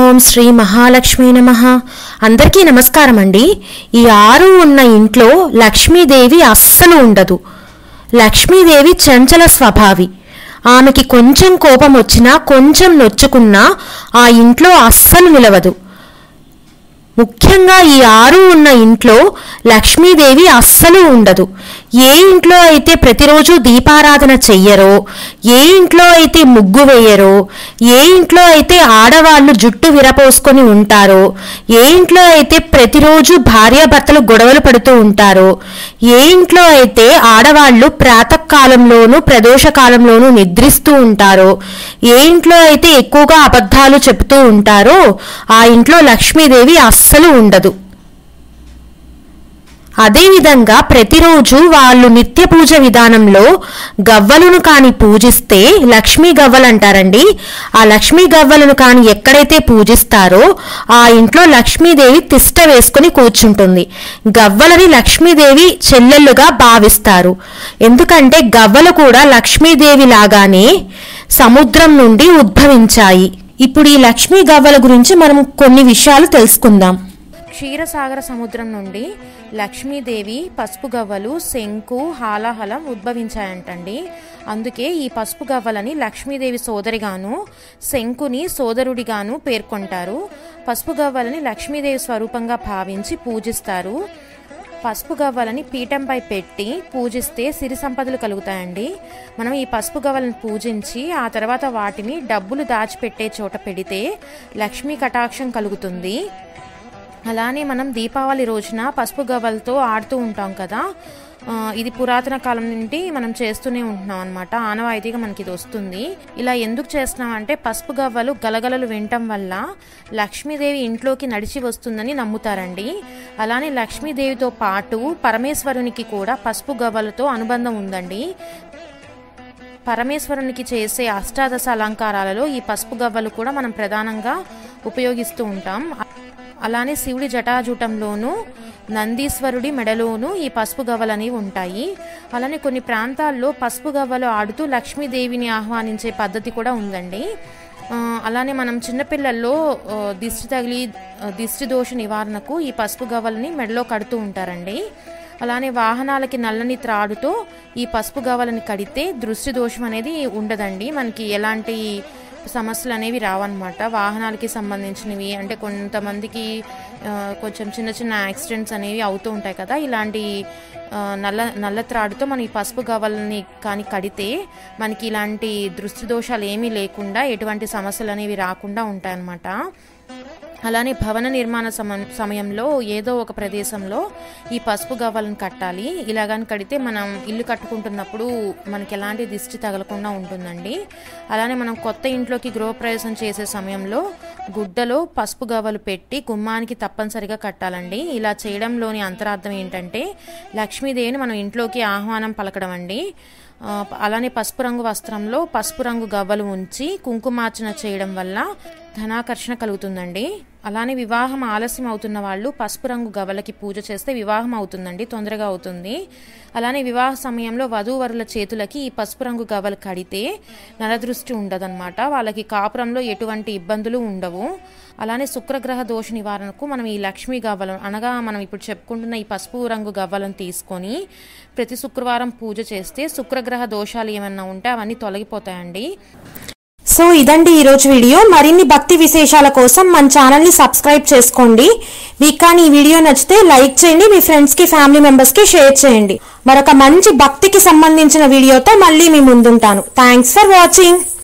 ఓం శ్రీ మహాలక్ష్మీ నమ అందరికీ నమస్కారం అండి ఈ ఆరు ఉన్న ఇంట్లో లక్ష్మీదేవి అస్సలు ఉండదు లక్ష్మీదేవి చంచల స్వభావి ఆమెకి కొంచెం కోపం వచ్చినా కొంచెం నొచ్చుకున్నా ఆ ఇంట్లో అస్సలు నిలవదు ముఖ్యంగా ఈ ఆరు ఉన్న ఇంట్లో లక్ష్మీదేవి అస్సలు ఉండదు ఏ ఇంట్లో అయితే ప్రతిరోజు దీపారాధన చెయ్యరో ఏ ఇంట్లో అయితే ముగ్గు వేయరో ఏ ఇంట్లో అయితే ఆడవాళ్ళు జుట్టు విరపోసుకొని ఉంటారో ఏ ఇంట్లో అయితే ప్రతిరోజు భార్యాభర్తలు గొడవలు పడుతూ ఉంటారో ఏ ఇంట్లో అయితే ఆడవాళ్ళు ప్రాతకాలంలోనూ ప్రదోష కాలంలోనూ నిద్రిస్తూ ఉంటారో ఏ ఇంట్లో అయితే ఎక్కువగా అబద్ధాలు చెబుతూ ఉంటారో ఆ ఇంట్లో లక్ష్మీదేవి అస్సలు ఉండదు అదేవిధంగా ప్రతిరోజు వాళ్ళు నిత్య పూజ విధానంలో గవ్వలను కాని పూజిస్తే లక్ష్మీ గవ్వలు అంటారండి ఆ లక్ష్మీ గవ్వలను కాని ఎక్కడైతే పూజిస్తారో ఆ ఇంట్లో లక్ష్మీదేవి తిష్ట వేసుకుని కూర్చుంటుంది గవ్వలని లక్ష్మీదేవి చెల్లెళ్ళుగా భావిస్తారు ఎందుకంటే గవ్వలు కూడా లక్ష్మీదేవి లాగానే సముద్రం నుండి ఉద్భవించాయి ఇప్పుడు ఈ లక్ష్మీ గవ్వల గురించి మనం కొన్ని విషయాలు తెలుసుకుందాం క్షీరసాగర సముద్రం నుండి లక్ష్మీదేవి పసుపు గవ్వలు శంకు హాలాహలం ఉద్భవించాయంటండి అందుకే ఈ పసుపు గవ్వలని లక్ష్మీదేవి సోదరిగాను శంకుని సోదరుడిగాను పేర్కొంటారు పసుపు గవ్వలని లక్ష్మీదేవి స్వరూపంగా భావించి పూజిస్తారు పసుపు గవ్వలని పీఠంపై పెట్టి పూజిస్తే సిరి సంపదలు కలుగుతాయండి మనం ఈ పసుపు గవ్వలను పూజించి ఆ తర్వాత వాటిని డబ్బులు దాచిపెట్టే చోట పెడితే లక్ష్మీ కటాక్షం కలుగుతుంది అలానే మనం దీపావళి రోజున పసుపు గవ్వలతో ఆడుతూ ఉంటాం కదా ఆ, ఇది పురాతన కాలం నుండి మనం చేస్తూనే ఉంటున్నాం అనమాట ఆనవాయితీగా మనకి ఇది వస్తుంది ఇలా ఎందుకు చేస్తున్నాం అంటే పసుపు గవ్వలు గలగలలు వినటం వల్ల లక్ష్మీదేవి ఇంట్లోకి నడిచి వస్తుందని నమ్ముతారండి అలానే లక్ష్మీదేవితో పాటు పరమేశ్వరునికి కూడా పసుపు గవ్వలతో అనుబంధం ఉందండి పరమేశ్వరునికి చేసే అష్టాదశ అలంకారాలలో ఈ పసుపు గవ్వలు కూడా మనం ప్రధానంగా ఉపయోగిస్తూ ఉంటాం అలానే శివుడి జటాజూటంలోనూ నందీశ్వరుడి మెడలోనూ ఈ పసుపు గవ్వలు అనేవి ఉంటాయి అలానే కొన్ని ప్రాంతాల్లో పసుపు గవ్వలు ఆడుతూ లక్ష్మీదేవిని ఆహ్వానించే పద్ధతి కూడా ఉందండి ఆ, అలానే మనం చిన్నపిల్లల్లో ఆ, దిష్టి తగిలి ఆ, దిష్టి దోష నివారణకు ఈ పసుపు గవ్వలని మెడలో కడుతూ ఉంటారండి అలానే వాహనాలకి నల్లని త్రాడుతో ఈ పసుపు గవ్వలని కడితే దృష్టి దోషం అనేది ఉండదండి మనకి ఎలాంటి సమస్యలు అనేవి రావన్నమాట వాహనాలకి సంబంధించినవి అంటే కొంతమందికి ఆ, కొంచెం చిన్న చిన్న యాక్సిడెంట్స్ అనేవి అవుతూ ఉంటాయి కదా ఇలాంటి ఆ, నల్ల నల్ల త్రాడుతో మనం ఈ పసుపు గవ్వలని కానీ కడితే మనకి ఇలాంటి దృష్టి దోషాలు ఏమీ లేకుండా ఎటువంటి సమస్యలు అనేవి రాకుండా ఉంటాయన్నమాట అలానే భవన నిర్మాణ సమ సమయంలో ఏదో ఒక ప్రదేశంలో ఈ పసుపు గవ్వలను కట్టాలి ఇలాగని కడితే మనం ఇల్లు కట్టుకుంటున్నప్పుడు మనకి ఎలాంటి దిష్టి తగలకుండా ఉంటుందండి అలానే మనం కొత్త ఇంట్లోకి గృహప్రవేశం చేసే సమయంలో గుడ్డలో పసుపు గవ్వలు పెట్టి గుమ్మానికి తప్పనిసరిగా కట్టాలండి ఇలా చేయడంలోని అంతరార్థం ఏంటంటే లక్ష్మీదేవిని మనం ఇంట్లోకి ఆహ్వానం పలకడం అండి ఆ, అలానే పసుపు రంగు వస్త్రంలో పసుపు రంగు గవ్వలు ఉంచి కుంకుమార్చన చేయడం వల్ల ధనాకర్షణ కలుగుతుందండి అలానే వివాహం ఆలస్యం అవుతున్న వాళ్ళు పసుపు రంగు గవ్వలకి పూజ చేస్తే వివాహం అవుతుందండి తొందరగా అవుతుంది అలానే వివాహ సమయంలో వధూవరుల చేతులకి ఈ పసుపు రంగు గవ్వలు కడితే నరదృష్టి ఉండదన్నమాట వాళ్ళకి కాపురంలో ఎటువంటి ఇబ్బందులు ఉండవు అలానే శుక్రగ్రహ దోష నివారణకు మనం ఈ లక్ష్మీ గవ్వలను అనగా మనం ఇప్పుడు చెప్పుకుంటున్న ఈ పసుపు రంగు గవ్వలను తీసుకొని ప్రతి శుక్రవారం పూజ చేస్తే శుక్రగ్రహ దోషాలు ఏమన్నా ఉంటే అవన్నీ తొలగిపోతాయండి సో ఇదండి ఈరోజు వీడియో మరిన్ని భక్తి విశేషాల కోసం మన ఛానల్ని సబ్స్క్రైబ్ చేసుకోండి మీకు కానీ ఈ వీడియో నచ్చితే లైక్ చేయండి మీ ఫ్రెండ్స్కి ఫ్యామిలీ మెంబర్స్కి షేర్ చేయండి మరొక మంచి భక్తికి సంబంధించిన వీడియోతో మళ్ళీ మీ ముందుంటాను థ్యాంక్స్ ఫర్ వాచింగ్